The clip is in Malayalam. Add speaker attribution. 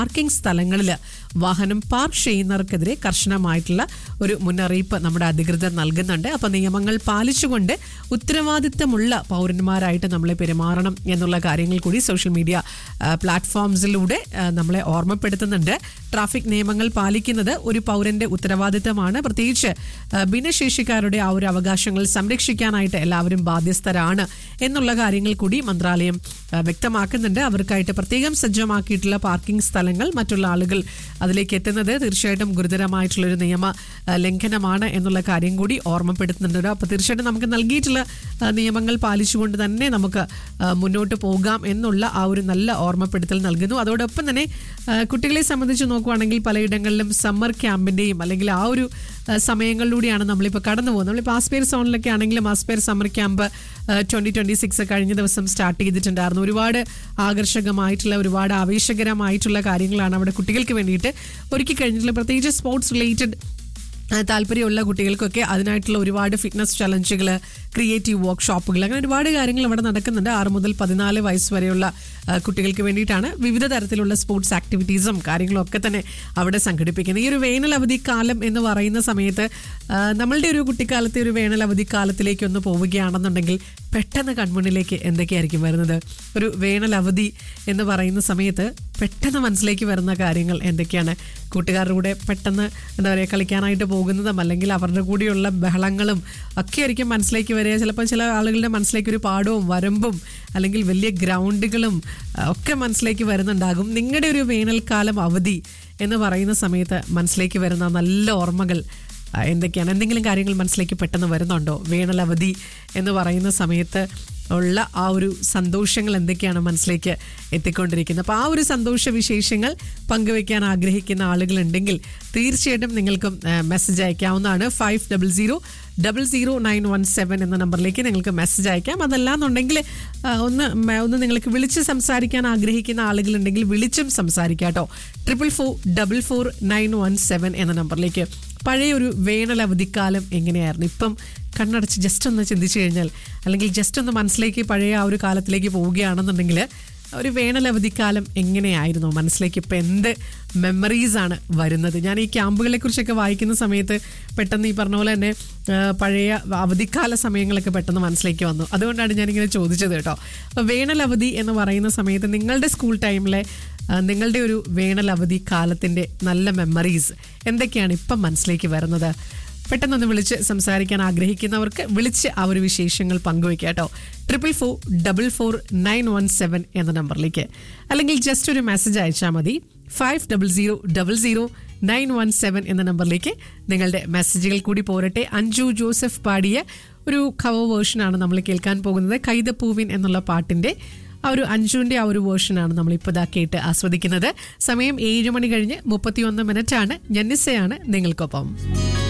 Speaker 1: പാർക്കിംഗ് സ്ഥലങ്ങളിൽ വാഹനം പാർക്ക് ചെയ്യുന്നവർക്കെതിരെ കർശനമായിട്ടുള്ള ഒരു മുന്നറിയിപ്പ് നമ്മുടെ അധികൃതർ നൽകുന്നുണ്ട് അപ്പോൾ നിയമങ്ങൾ പാലിച്ചുകൊണ്ട് ഉത്തരവാദിത്തമുള്ള പൗരന്മാരായിട്ട് നമ്മളെ പെരുമാറണം എന്നുള്ള കാര്യങ്ങൾ കൂടി സോഷ്യൽ മീഡിയ ആ, പ്ലാറ്റ്ഫോംസിലൂടെ ആ, നമ്മളെ ഓർമ്മപ്പെടുത്തുന്നുണ്ട് ട്രാഫിക് നിയമങ്ങൾ പാലിക്കുന്നത് ഒരു പൗരന്റെ ഉത്തരവാദിത്തമാണ് പ്രത്യേകിച്ച് ആ, ഭിന്നശേഷിക്കാരുടെ ആ ഒരു അവകാശങ്ങൾ സംരക്ഷിക്കാനായിട്ട് എല്ലാവരും ബാധ്യസ്ഥരാണ് എന്നുള്ള കാര്യങ്ങൾ കൂടി മന്ത്രാലയം ആ, വ്യക്തമാക്കുന്നുണ്ട് അവർക്കായിട്ട് പ്രത്യേകം സജ്ജമാക്കിയിട്ടുള്ള പാർക്കിംഗ് സ്ഥലങ്ങൾ മറ്റുള്ള ആളുകൾ അതിലേക്ക് എത്തുന്നത് തീർച്ചയായിട്ടും ഗുരുതരമായിട്ടുള്ളൊരു നിയമ ആ, ലംഘനമാണ് എന്നുള്ള കാര്യം കൂടി ഓർമ്മപ്പെടുത്തുന്നുണ്ട് അപ്പോൾ തീർച്ചയായിട്ടും നമുക്ക് നൽകിയിട്ടുള്ള ആ, നിയമങ്ങൾ പാലിച്ചുകൊണ്ട് തന്നെ നമുക്ക് ആ, മുന്നോട്ട് പോകാം എന്നുള്ള ആ ഒരു നല്ല ഓർമ്മപ്പെടുത്തൽ നൽകുന്നു അതോടൊപ്പം തന്നെ ആ, കുട്ടികളെ സംബന്ധിച്ച് നോക്കുവാണെങ്കിൽ പലയിടങ്ങളിലും സമ്മർ ക്യാമ്പിൻ്റെയും അല്ലെങ്കിൽ ആ ഒരു ആ, സമയങ്ങളിലൂടെയാണ് നമ്മളിപ്പോൾ കടന്നു പോകുന്നത് നമ്മളിപ്പോൾ ആസ്പേർ സോണിലൊക്കെ ആണെങ്കിലും aspire summer camp twenty twenty six കഴിഞ്ഞ ദിവസം സ്റ്റാർട്ട് ചെയ്തിട്ടുണ്ടായിരുന്നു ഒരുപാട് ആകർഷകമായിട്ടുള്ള ഒരുപാട് ആവേശകരമായിട്ടുള്ള കാര്യങ്ങളാണ് അവിടെ കുട്ടികൾക്ക് വേണ്ടിയിട്ട് ഒരുക്കി കഴിഞ്ഞിട്ടുള്ള പ്രത്യേകിച്ച് സ്പോർട്സ് റിലേറ്റഡ് ആ, താല്പര്യമുള്ള കുട്ടികൾക്കൊക്കെ അതിനായിട്ടുള്ള ഒരുപാട് ഫിറ്റ്നസ് ചലഞ്ചുകൾ ക്രിയേറ്റീവ് വർക്ക്ഷോപ്പുകൾ അങ്ങനെ ഒരുപാട് കാര്യങ്ങൾ ഇവിടെ നടക്കുന്നുണ്ട് ആറ് മുതൽ പതിനാല് വയസ്സ് വരെയുള്ള ആ, കുട്ടികൾക്ക് വേണ്ടിയിട്ടാണ് വിവിധ തരത്തിലുള്ള സ്പോർട്സ് ആക്ടിവിറ്റീസും കാര്യങ്ങളും ഒക്കെ തന്നെ അവിടെ സംഘടിപ്പിക്കുന്നത് ഈ ഒരു വേനൽ അവധി കാലം എന്ന് പറയുന്ന സമയത്ത് ആ, നമ്മളുടെ ഒരു കുട്ടിക്കാലത്തെ ഒരു വേനൽ അവധി കാലത്തിലേക്ക് ഒന്ന് പോവുകയാണെന്നുണ്ടെങ്കിൽ പെട്ടെന്ന് കൺമുന്നിലേക്ക് എന്തൊക്കെയായിരിക്കും വരുന്നത് ഒരു വേനൽ അവധി എന്ന് പറയുന്ന സമയത്ത് പെട്ടെന്ന് മനസ്സിലേക്ക് വരുന്ന കാര്യങ്ങൾ എന്തൊക്കെയാണ് കൂട്ടുകാരുടെ കൂടെ പെട്ടെന്ന് എന്താ പറയുക കളിക്കാനായിട്ട് പോകുന്നതും അല്ലെങ്കിൽ അവരുടെ കൂടെയുള്ള ബഹളങ്ങളും ഒക്കെ ആയിരിക്കും മനസ്സിലേക്ക് വരിക ചിലപ്പോൾ ചില ആളുകളുടെ മനസ്സിലേക്ക് ഒരു പാടവും വരമ്പും അല്ലെങ്കിൽ വലിയ ഗ്രൗണ്ടുകളും ആ, ഒക്കെ മനസ്സിലേക്ക് വരുന്നുണ്ടാകും നിങ്ങളുടെ ഒരു വേനൽക്കാലം അവധി എന്ന് പറയുന്ന സമയത്ത് മനസ്സിലേക്ക് വരുന്ന നല്ല ഓർമ്മകൾ ആ, എന്തൊക്കെയാണ് എന്തെങ്കിലും കാര്യങ്ങൾ മനസ്സിലേക്ക് പെട്ടെന്ന് വരുന്നുണ്ടോ വേനൽ അവധി എന്ന് പറയുന്ന സമയത്ത് ഉള്ള ആ ഒരു സന്തോഷങ്ങൾ എന്തൊക്കെയാണ് മനസ്സിലേക്ക് എത്തിക്കൊണ്ടിരിക്കുന്നത് അപ്പോൾ ആ ഒരു സന്തോഷ വിശേഷങ്ങൾ പങ്കുവെക്കാൻ ആഗ്രഹിക്കുന്ന ആളുകളുണ്ടെങ്കിൽ തീർച്ചയായിട്ടും നിങ്ങൾക്കും മെസ്സേജ് അയക്കാവുന്നതാണ് five double zero double zero nine one seven എന്ന നമ്പറിലേക്ക് നിങ്ങൾക്ക് മെസ്സേജ് അയക്കാം അതല്ലാന്നുണ്ടെങ്കിൽ ആ, ഒന്ന് മ- ഒന്ന് നിങ്ങൾക്ക് വിളിച്ച് സംസാരിക്കാൻ ആഗ്രഹിക്കുന്ന ആളുകളുണ്ടെങ്കിൽ വിളിച്ചും സംസാരിക്കാം കേട്ടോ triple four double four nine one seven എന്ന നമ്പറിലേക്ക് പഴയ ഒരു വേനൽ അവധിക്കാലം എങ്ങനെയായിരുന്നു ഇപ്പം കണ്ണടച്ച് ജസ്റ്റ് ഒന്ന് ചിന്തിച്ചു കഴിഞ്ഞാൽ അല്ലെങ്കിൽ ജസ്റ്റ് ഒന്ന് മനസ്സിലേക്ക് പഴയ ആ ഒരു കാലത്തിലേക്ക് പോവുകയാണെന്നുണ്ടെങ്കിൽ ഒരു വേനൽ അവധിക്കാലം എങ്ങനെയായിരുന്നു മനസ്സിലേക്ക് ഇപ്പം എന്ത് മെമ്മറീസ് ആണ് വരുന്നത് ഞാൻ ഈ ക്യാമ്പുകളെ കുറിച്ചൊക്കെ വായിക്കുന്ന സമയത്ത് പെട്ടെന്ന് ഈ പറഞ്ഞ പോലെ തന്നെ ആ, പഴയ അവധിക്കാല സമയങ്ങളൊക്കെ പെട്ടെന്ന് മനസ്സിലേക്ക് വന്നു അതുകൊണ്ടാണ് ഞാനിങ്ങനെ ചോദിച്ചത് കേട്ടോ അപ്പോൾ വേനൽ അവധി എന്ന് പറയുന്ന സമയത്ത് നിങ്ങളുടെ സ്കൂൾ ടൈമിലെ ആ, നിങ്ങളുടെ ഒരു വേനൽ അവധി കാലത്തിൻ്റെ നല്ല മെമ്മറീസ് എന്തൊക്കെയാണ് ഇപ്പം മനസ്സിലേക്ക് വരുന്നത് പെട്ടെന്നൊന്ന് വിളിച്ച് സംസാരിക്കാൻ ആഗ്രഹിക്കുന്നവർക്ക് വിളിച്ച് ആ ഒരു വിശേഷങ്ങൾ പങ്കുവയ്ക്കുക കേട്ടോ triple four double four nine one seven എന്ന നമ്പറിലേക്ക് അല്ലെങ്കിൽ ജസ്റ്റ് ഒരു മെസ്സേജ് അയച്ചാൽ മതി five double zero double zero nine one seven എന്ന നമ്പറിലേക്ക് നിങ്ങളുടെ മെസ്സേജുകൾ കൂടി പോരട്ടെ അഞ്ജു ജോസഫ് പാടിയ ഒരു കവർ വേർഷനാണ് നമ്മൾ കേൾക്കാൻ പോകുന്നത് കൈതപ്പൂവിൻ എന്നുള്ള പാട്ടിൻ്റെ ആ ഒരു അഞ്ജുവിൻ്റെ ആ ഒരു വേർഷനാണ് നമ്മൾ ഇപ്പോൾ ഇതാ കേട്ട് ആസ്വദിക്കുന്നത് സമയം ഏഴ് മണി കഴിഞ്ഞ് മുപ്പത്തിയൊന്ന് മിനിറ്റാണ് ഞന്നിസയാണ് നിങ്ങൾക്കൊപ്പം